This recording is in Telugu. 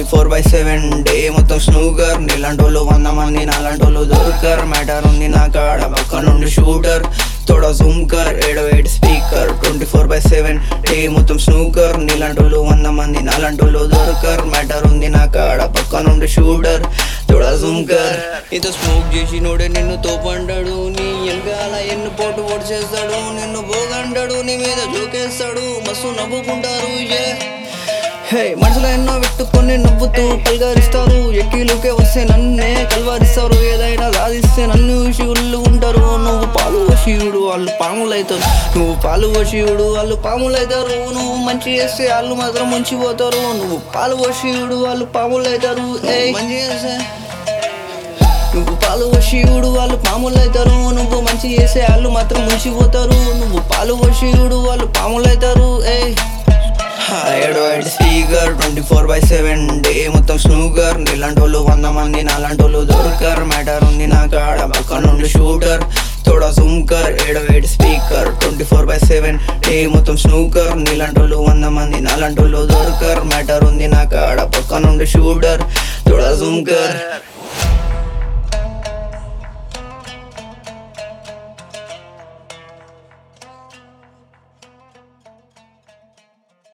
twenty four by seven day మొత్తం స్నూగర్ నీలాంటోళ్ళు వంద మంది నాలాంటోళ్ళు దొరకర్ మ్యాటర్ ఉంది నా కాడ పక్క నుండి షూటర్ తోడ జూమ్ కర్ ఏడో eight speaker twenty four by seven day మొత్తం స్నూకర్ నీలాంటోళ్ళు వంద మంది నాలాంటోళ్ళు దొరకర్ మ్యాటర్ ఉంది నా కాడ పక్క నుండి షూటర్ తోడ జూమ్ కర్ ఇంత స్మోక్ చేసి నోడే నిన్ను తోపంటాడు నీ ఎంగాల ఎన్ను పోటు పోటు చేస్తాడు నిన్ను పోగంటాడు నీ మీద జోకేస్తాడు మస్తు నవ్వుకుంటారు ఏ హే మనసులో ఎన్నో పెట్టుకొని నవ్వుతూ పల్గరిస్తారు ఎక్కిలుకే వస్తే నన్నే కల్వరిస్తారు ఏదైనా సాధిస్తే నన్ను చూసి ఉల్లు ఉంటారు నువ్వు పాలు వశీయుడు వాళ్ళు పాములైతారు నువ్వు పాలు వశీయుడు వాళ్ళు పాములైతారు నువ్వు మంచి చేస్తే వాళ్ళు మాత్రం ముంచిపోతారు నువ్వు పాలు వశీయుడు వాళ్ళు పాములైతారు ఏ మంచి చేస్తే నువ్వు పాలు వశీయుడు వాళ్ళు పాములైతారు నువ్వు మంచి చేసే వాళ్ళు మాత్రం ముంచిపోతారు నువ్వు పాలు వశీయుడు వాళ్ళు పాములైతారు ఏ ఏడో eight speaker twenty four by seven day మొత్తం స్నూగర్ నీలాంటోళ్ళు వంద మంది నాలాంటోళ్ళు దొరకర్ మ్యాటర్ ఉంది నా కాడ పక్క నుండి షూటర్ తోడ జూమ్కర్ ఏడో eight speaker twenty four by seven day మొత్తం స్నూకర్ నీలాంటోళ్ళు వంద మంది నాలాంటోళ్ళు దొరకర్ మ్యాటర్ ఉంది నా కాడ పక్క నుండి షూటర్ తోడ జూమ్కర్